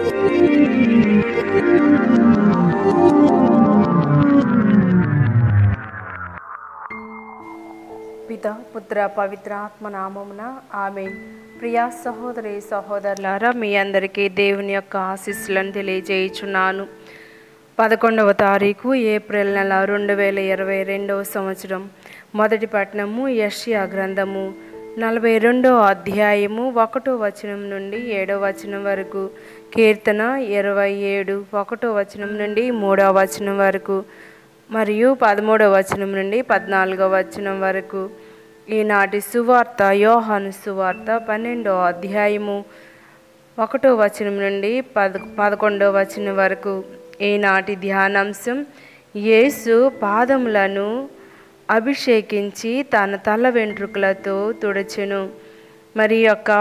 పిత పుత్ర పవిత్ర ఆత్మ నామమున ఆమె ప్రియా సహోదరి సహోదరులారా మీ అందరికీ దేవుని యొక్క ఆశీస్సులను తెలియజేయుచున్నాను పదకొండవ తారీఖు ఏప్రిల్ నెల రెండు వేల ఇరవై రెండవ సంవత్సరం మొదటి పట్టణము యష్యా గ్రంథము నలభై రెండో అధ్యాయము ఒకటో వచనం నుండి ఏడో వచనం వరకు కీర్తన ఇరవై ఏడు ఒకటో వచనం నుండి మూడో వచనం వరకు మరియు పదమూడవ వచనం నుండి పద్నాలుగవ వచనం వరకు ఈనాటి సువార్త యోహాను సువార్త పన్నెండో అధ్యాయము ఒకటో వచనం నుండి పద పదకొండో వచనం వరకు ఈనాటి ధ్యానాంశం యేసు పాదములను అభిషేకించి తన తల వెంట్రుకలతో తుడచెను మరి యొక్క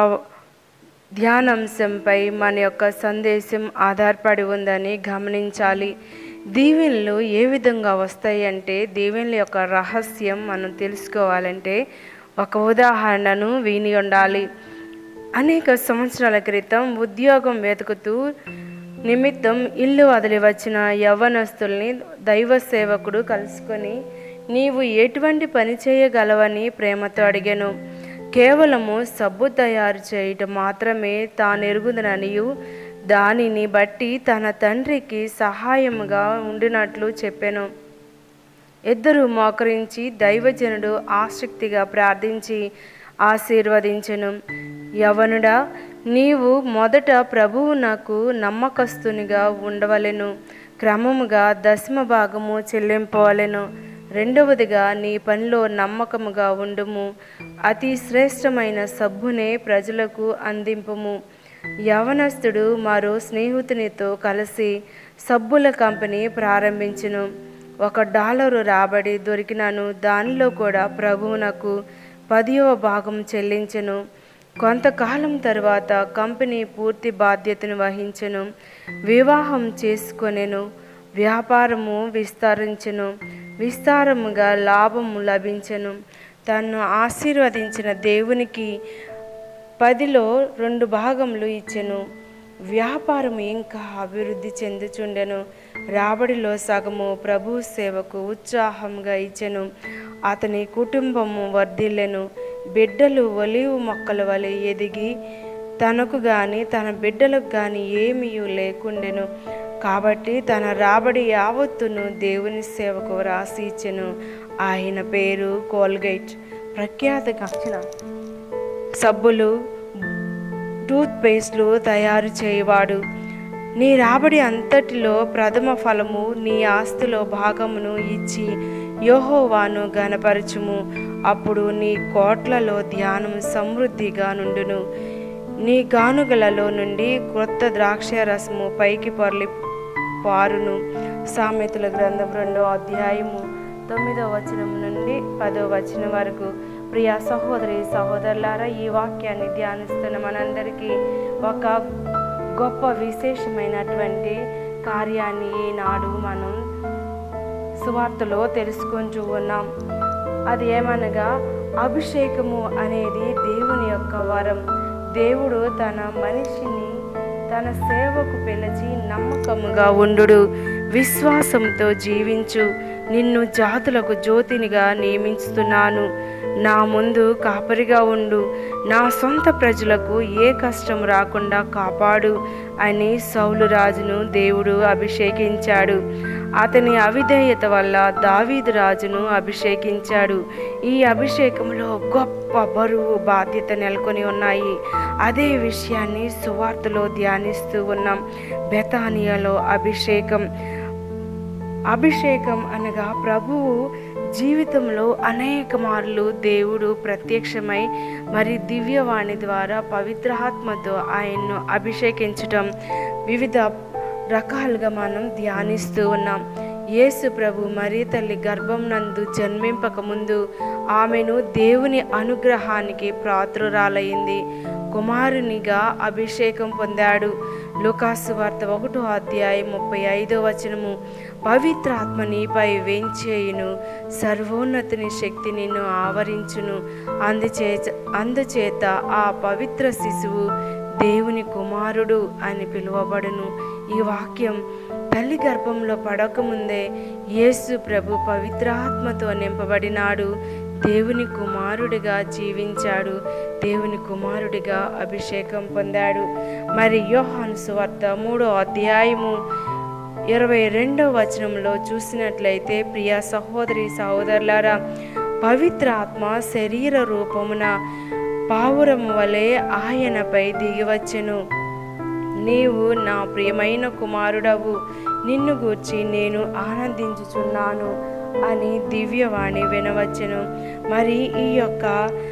ధ్యానాంశంపై మన యొక్క సందేశం ఆధారపడి ఉందని గమనించాలి దీవెనలు ఏ విధంగా వస్తాయి అంటే దీవెనల యొక్క రహస్యం మనం తెలుసుకోవాలంటే ఒక ఉదాహరణను విని ఉండాలి అనేక సంవత్సరాల క్రితం ఉద్యోగం వెతుకుతూ నిమిత్తం ఇల్లు వదిలి వచ్చిన యవ్వనస్తుల్ని దైవ సేవకుడు కలుసుకొని నీవు ఎటువంటి పని చేయగలవని ప్రేమతో అడిగాను కేవలము సబ్బు తయారు చేయటం మాత్రమే తానెరుగుదననియు దానిని బట్టి తన తండ్రికి సహాయముగా ఉండినట్లు చెప్పాను ఇద్దరు మోకరించి దైవజనుడు ఆసక్తిగా ప్రార్థించి ఆశీర్వదించెను యవనుడా నీవు మొదట ప్రభువు నాకు నమ్మకస్తునిగా ఉండవలెను క్రమముగా దశమ భాగము చెల్లింపవలెను రెండవదిగా నీ పనిలో నమ్మకముగా ఉండుము అతి శ్రేష్టమైన సబ్బునే ప్రజలకు అందింపుము యవనస్తుడు మరో స్నేహితునితో కలిసి సబ్బుల కంపెనీ ప్రారంభించును ఒక డాలరు రాబడి దొరికినను దానిలో కూడా ప్రభువునకు పదివ భాగం చెల్లించెను కొంతకాలం తర్వాత కంపెనీ పూర్తి బాధ్యతను వహించెను వివాహం చేసుకొనెను వ్యాపారము విస్తరించెను విస్తారముగా లాభము లభించెను తన్ను ఆశీర్వదించిన దేవునికి పదిలో రెండు భాగములు ఇచ్చెను వ్యాపారం ఇంకా అభివృద్ధి చెందుచుండెను రాబడిలో సగము ప్రభు సేవకు ఉత్సాహంగా ఇచ్చెను అతని కుటుంబము వర్ధిల్లెను బిడ్డలు ఒలివు మొక్కల వలె ఎదిగి తనకు గాని తన బిడ్డలకు గాని ఏమీ లేకుండెను కాబట్టి తన రాబడి యావత్తును దేవుని సేవకు రాసి ఇచ్చెను ఆయన పేరు కోల్గేట్ ప్రఖ్యాత కక్షణ సబ్బులు టూత్ పేస్ట్లు తయారు చేయవాడు నీ రాబడి అంతటిలో ప్రథమ ఫలము నీ ఆస్తిలో భాగమును ఇచ్చి యోహోవాను గనపరచుము అప్పుడు నీ కోట్లలో ధ్యానం సమృద్ధిగా నుండును నీ గానుగలలో నుండి క్రొత్త ద్రాక్ష రసము పైకి పొరలి పారును సామెతల గ్రంథం రెండో అధ్యాయము తొమ్మిదో వచనం నుండి పదో వచనం వరకు ప్రియ సహోదరి సహోదరులారా ఈ వాక్యాన్ని ధ్యానిస్తున్న మనందరికీ ఒక గొప్ప విశేషమైనటువంటి కార్యాన్ని ఈనాడు మనం సువార్తలో తెలుసుకుంటూ ఉన్నాం అది ఏమనగా అభిషేకము అనేది దేవుని యొక్క వరం దేవుడు తన మనిషిని తన సేవకు పిలిచి నమ్మకముగా ఉండు విశ్వాసంతో జీవించు నిన్ను జాతులకు జ్యోతినిగా నియమించుతున్నాను నా ముందు కాపరిగా ఉండు నా సొంత ప్రజలకు ఏ కష్టం రాకుండా కాపాడు అని సౌలు రాజును దేవుడు అభిషేకించాడు అతని అవిధేయత వల్ల దావీదు రాజును అభిషేకించాడు ఈ అభిషేకంలో గొప్ప బరువు బాధ్యత నెలకొని ఉన్నాయి అదే విషయాన్ని సువార్తలో ధ్యానిస్తూ ఉన్నాం బెతానియాలో అభిషేకం అభిషేకం అనగా ప్రభువు జీవితంలో అనేక మార్లు దేవుడు ప్రత్యక్షమై మరి దివ్యవాణి ద్వారా పవిత్రాత్మతో ఆయన్ను అభిషేకించటం వివిధ రకాలుగా మనం ధ్యానిస్తూ ఉన్నాం యేసు ప్రభు మరీ తల్లి గర్భం నందు జన్మింపక ముందు ఆమెను దేవుని అనుగ్రహానికి పాత్రురాలయ్యింది కుమారునిగా అభిషేకం పొందాడు లుకాసు వార్త ఒకటో అధ్యాయం ముప్పై ఐదో వచనము పవిత్రాత్మ నీపై వేంచేయును సర్వోన్నతుని శక్తి నిన్ను ఆవరించును అందుచే అందుచేత ఆ పవిత్ర శిశువు దేవుని కుమారుడు అని పిలువబడును ఈ వాక్యం తల్లి గర్భంలో పడకముందే యేసు ప్రభు పవిత్రాత్మతో నింపబడినాడు దేవుని కుమారుడిగా జీవించాడు దేవుని కుమారుడిగా అభిషేకం పొందాడు మరి యోహాను సువార్త మూడో అధ్యాయము ఇరవై రెండో వచనంలో చూసినట్లయితే ప్రియ సహోదరి సహోదరులారా పవిత్ర ఆత్మ శరీర రూపమున పావురం వలె ఆయనపై దిగివచ్చెను నీవు నా ప్రియమైన కుమారుడవు నిన్ను గూర్చి నేను ఆనందించుచున్నాను అని దివ్యవాణి వినవచ్చెను మరి ఈ యొక్క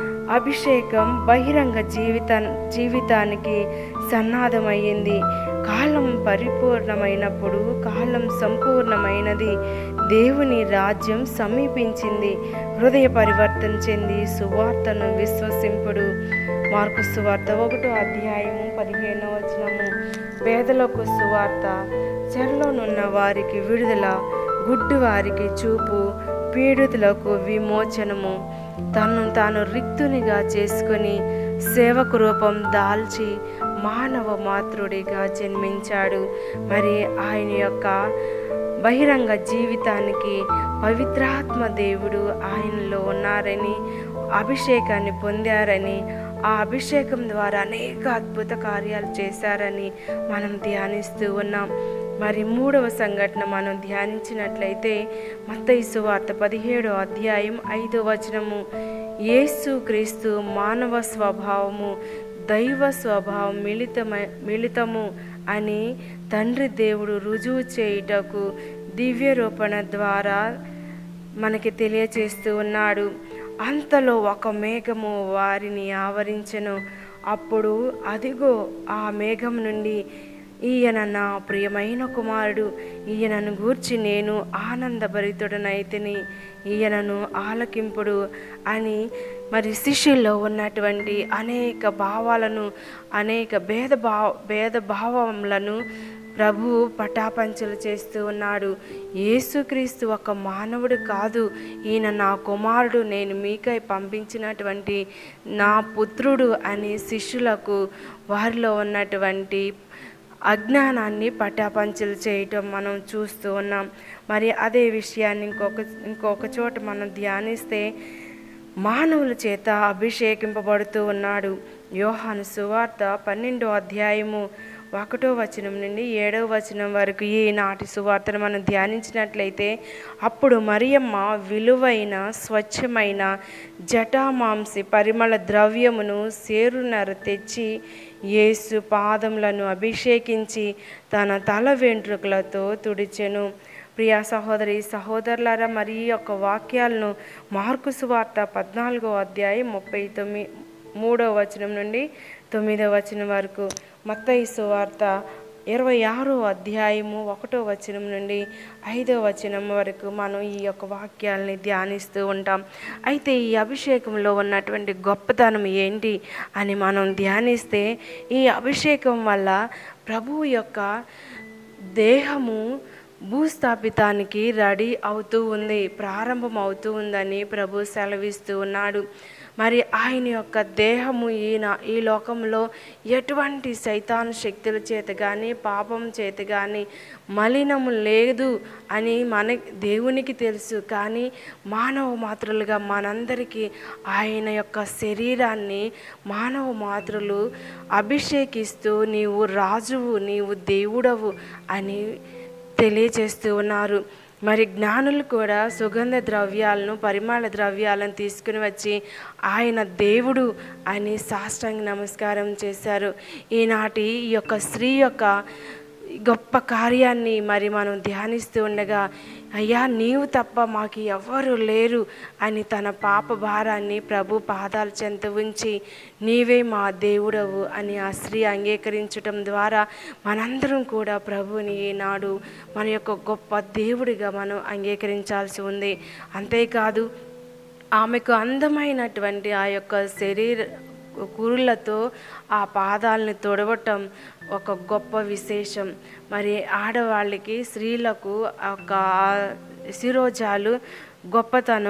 అభిషేకం బహిరంగ జీవిత జీవితానికి సన్నాధమయ్యింది కాలం పరిపూర్ణమైనప్పుడు కాలం సంపూర్ణమైనది దేవుని రాజ్యం సమీపించింది హృదయ పరివర్తన చెంది సువార్తను విశ్వసింపుడు మార్కు సువార్త ఒకటో అధ్యాయము పదిహేనవ వచనము పేదలకు సువార్త చెరలోనున్న వారికి విడుదల గుడ్డు వారికి చూపు పీడితులకు విమోచనము తను తాను రిక్తునిగా చేసుకొని సేవకు రూపం దాల్చి మానవ మాతృడిగా జన్మించాడు మరి ఆయన యొక్క బహిరంగ జీవితానికి పవిత్రాత్మ దేవుడు ఆయనలో ఉన్నారని అభిషేకాన్ని పొందారని ఆ అభిషేకం ద్వారా అనేక అద్భుత కార్యాలు చేశారని మనం ధ్యానిస్తూ ఉన్నాం మరి మూడవ సంఘటన మనం ధ్యానించినట్లయితే మత్తయి సువార్త పదిహేడో అధ్యాయం ఐదో వచనము యేసు క్రీస్తు మానవ స్వభావము దైవ స్వభావం మిళితమ మిళితము అని తండ్రి దేవుడు రుజువు చేయుటకు దివ్య రూపణ ద్వారా మనకి తెలియచేస్తూ ఉన్నాడు అంతలో ఒక మేఘము వారిని ఆవరించెను అప్పుడు అదిగో ఆ మేఘం నుండి ఈయన నా ప్రియమైన కుమారుడు ఈయనను గూర్చి నేను ఆనందభరితుడనైతిని ఈయనను ఆలకింపుడు అని మరి శిష్యుల్లో ఉన్నటువంటి అనేక భావాలను అనేక భేదభావ భేదభావములను ప్రభు పటాపంచలు చేస్తూ ఉన్నాడు యేసుక్రీస్తు ఒక మానవుడు కాదు ఈయన నా కుమారుడు నేను మీకై పంపించినటువంటి నా పుత్రుడు అని శిష్యులకు వారిలో ఉన్నటువంటి అజ్ఞానాన్ని పటాపంచలు చేయటం మనం చూస్తూ ఉన్నాం మరి అదే విషయాన్ని ఇంకొక ఇంకొక చోట మనం ధ్యానిస్తే మానవుల చేత అభిషేకింపబడుతూ ఉన్నాడు యోహాను సువార్త పన్నెండో అధ్యాయము ఒకటో వచనం నుండి ఏడవ వచనం వరకు ఈనాటి సువార్తను మనం ధ్యానించినట్లయితే అప్పుడు మరియమ్మ విలువైన స్వచ్ఛమైన జటామాంసి పరిమళ ద్రవ్యమును సేరునర తెచ్చి యేసు పాదములను అభిషేకించి తన తల వెంట్రుకలతో తుడిచెను ప్రియా సహోదరి సహోదరులారా మరి ఈ యొక్క వాక్యాలను మార్కు సువార్త పద్నాలుగో అధ్యాయం ముప్పై తొమ్మిది మూడో వచనం నుండి తొమ్మిదో వచనం వరకు మత్తయి సువార్త ఇరవై ఆరో అధ్యాయము ఒకటో వచనం నుండి ఐదో వచనం వరకు మనం ఈ యొక్క వాక్యాలని ధ్యానిస్తూ ఉంటాం అయితే ఈ అభిషేకంలో ఉన్నటువంటి గొప్పతనం ఏంటి అని మనం ధ్యానిస్తే ఈ అభిషేకం వల్ల ప్రభువు యొక్క దేహము భూస్థాపితానికి రెడీ అవుతూ ఉంది ప్రారంభం అవుతూ ఉందని ప్రభు సెలవిస్తూ ఉన్నాడు మరి ఆయన యొక్క దేహము ఈయన ఈ లోకంలో ఎటువంటి సైతాన్ శక్తుల చేత కానీ పాపం చేత కానీ మలినము లేదు అని మన దేవునికి తెలుసు కానీ మానవ మాతృలుగా మనందరికీ ఆయన యొక్క శరీరాన్ని మానవ మాతృలు అభిషేకిస్తూ నీవు రాజువు నీవు దేవుడవు అని తెలియచేస్తూ ఉన్నారు మరి జ్ఞానులు కూడా సుగంధ ద్రవ్యాలను పరిమళ ద్రవ్యాలను తీసుకుని వచ్చి ఆయన దేవుడు అని సాష్టాంగ నమస్కారం చేశారు ఈనాటి ఈ యొక్క స్త్రీ యొక్క గొప్ప కార్యాన్ని మరి మనం ధ్యానిస్తూ ఉండగా అయ్యా నీవు తప్ప మాకు ఎవ్వరు లేరు అని తన పాప భారాన్ని ప్రభు పాదాల చెంత ఉంచి నీవే మా దేవుడవు అని ఆ స్త్రీ అంగీకరించటం ద్వారా మనందరం కూడా ప్రభుని ఈనాడు మన యొక్క గొప్ప దేవుడిగా మనం అంగీకరించాల్సి ఉంది అంతేకాదు ఆమెకు అందమైనటువంటి ఆ యొక్క శరీర కురులతో ఆ పాదాలని తొడవటం ఒక గొప్ప విశేషం మరి ఆడవాళ్ళకి స్త్రీలకు ఒక శిరోజాలు గొప్పతనం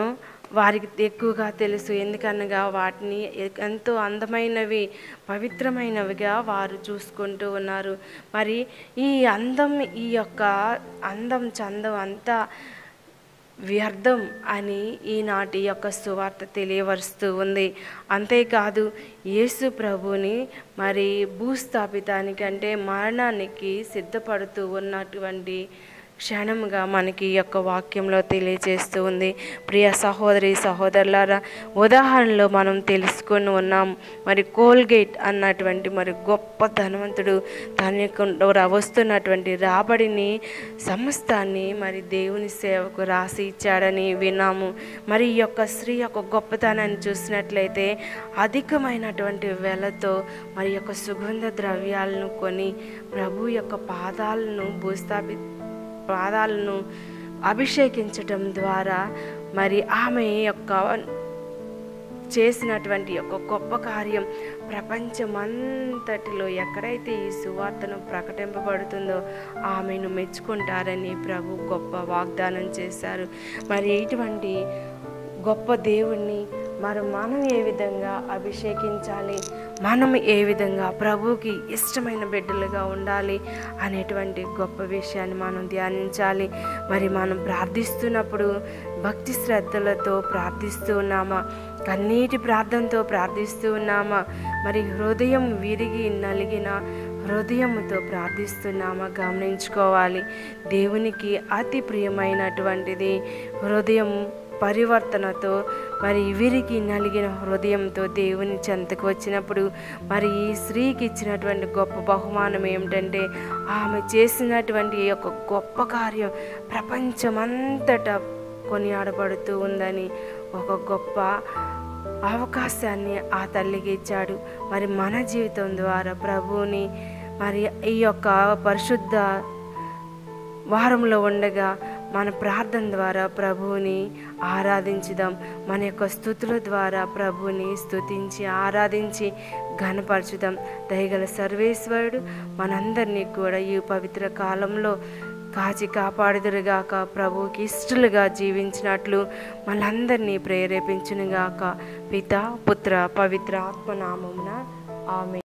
వారికి ఎక్కువగా తెలుసు ఎందుకనగా వాటిని ఎంతో అందమైనవి పవిత్రమైనవిగా వారు చూసుకుంటూ ఉన్నారు మరి ఈ అందం ఈ యొక్క అందం చందం అంతా వ్యర్థం అని ఈనాటి యొక్క సువార్త తెలియవరుస్తూ ఉంది అంతేకాదు యేసు ప్రభుని మరి భూస్థాపితానికి అంటే మరణానికి సిద్ధపడుతూ ఉన్నటువంటి క్షణముగా మనకి ఈ యొక్క వాక్యంలో తెలియజేస్తూ ఉంది ప్రియ సహోదరి సహోదరులారా ఉదాహరణలో మనం తెలుసుకొని ఉన్నాం మరి కోల్గేట్ అన్నటువంటి మరి గొప్ప ధనవంతుడు తన యొక్క వస్తున్నటువంటి రాబడిని సమస్తాన్ని మరి దేవుని సేవకు రాసి ఇచ్చాడని విన్నాము మరి ఈ యొక్క స్త్రీ యొక్క గొప్పతనాన్ని చూసినట్లయితే అధికమైనటువంటి వెలతో మరి యొక్క సుగంధ ద్రవ్యాలను కొని ప్రభు యొక్క పాదాలను భూస్థాపి పాదాలను అభిషేకించటం ద్వారా మరి ఆమె యొక్క చేసినటువంటి యొక్క గొప్ప కార్యం ప్రపంచమంతటిలో ఎక్కడైతే ఈ సువార్తను ప్రకటింపబడుతుందో ఆమెను మెచ్చుకుంటారని ప్రభు గొప్ప వాగ్దానం చేశారు మరి ఇటువంటి గొప్ప దేవుణ్ణి మరి మనం ఏ విధంగా అభిషేకించాలి మనం ఏ విధంగా ప్రభువుకి ఇష్టమైన బిడ్డలుగా ఉండాలి అనేటువంటి గొప్ప విషయాన్ని మనం ధ్యానించాలి మరి మనం ప్రార్థిస్తున్నప్పుడు భక్తి శ్రద్ధలతో ప్రార్థిస్తూ ఉన్నామా కన్నీటి ప్రార్థనతో ప్రార్థిస్తూ ఉన్నామా మరి హృదయం విరిగి నలిగిన హృదయముతో ప్రార్థిస్తున్నామా గమనించుకోవాలి దేవునికి అతి ప్రియమైనటువంటిది హృదయం పరివర్తనతో మరి విరిగి నలిగిన హృదయంతో దేవుని చెంతకు వచ్చినప్పుడు మరి ఈ స్త్రీకి ఇచ్చినటువంటి గొప్ప బహుమానం ఏమిటంటే ఆమె చేసినటువంటి ఈ యొక్క గొప్ప కార్యం ప్రపంచమంతటా కొనియాడబడుతూ ఉందని ఒక గొప్ప అవకాశాన్ని ఆ తల్లికి ఇచ్చాడు మరి మన జీవితం ద్వారా ప్రభువుని మరి ఈ యొక్క పరిశుద్ధ వారంలో ఉండగా మన ప్రార్థన ద్వారా ప్రభువుని ఆరాధించుదాం మన యొక్క స్థుతుల ద్వారా ప్రభువుని స్తుతించి ఆరాధించి ఘనపరచుదాం దయగల సర్వేశ్వరుడు మనందరినీ కూడా ఈ పవిత్ర కాలంలో కాచి కాపాడుదురుగాక ప్రభువుకి ఇష్టలుగా జీవించినట్లు మనందరినీ ప్రేరేపించునుగాక పిత పుత్ర పవిత్ర ఆత్మనామమున ఆమె